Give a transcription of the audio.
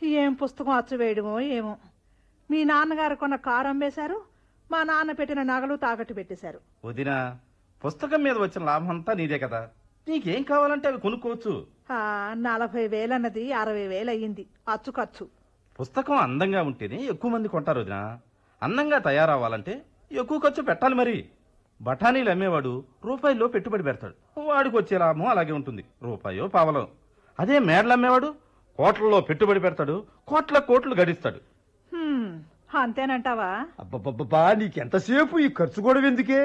ఏం పుస్తకం అచ్చు వేయడమో ఏమో మీ నాన్నగారు కొన్న కారు అమ్మేశారు మా నాన్న పెట్టిన నగలు తాకట్టు పెట్టేశారు వదినా పుస్తకం మీద వచ్చిన లాభం అంతా నీదే కదా నీకేం కావాలంటే అవి కొనుక్కోవచ్చు ఆ, నలభై వేలన్నది అరవై వేలు అయ్యింది అచ్చు ఖర్చు పుస్తకం అందంగా ఉంటేనే ఎక్కువ మంది కొంటారు వదినా అందంగా తయారవ్వాలంటే ఎక్కువ ఖర్చు పెట్టాలి మరి బఠానీలు అమ్మేవాడు రూపాయిలో పెట్టుబడి పెడతాడు వాడికి వచ్చే లాభం అలాగే ఉంటుంది రూపాయో పావలో అదే మేడలు అమ్మేవాడు కోట్లలో పెట్టుబడి పెడతాడు కోట్ల కోట్లు గడిస్తాడు హ్మ్, అంతేనంటావా అబ్బబ్బబ్బా నీకెంతసేపు ఈ ఖర్చు కూడా ఎందుకే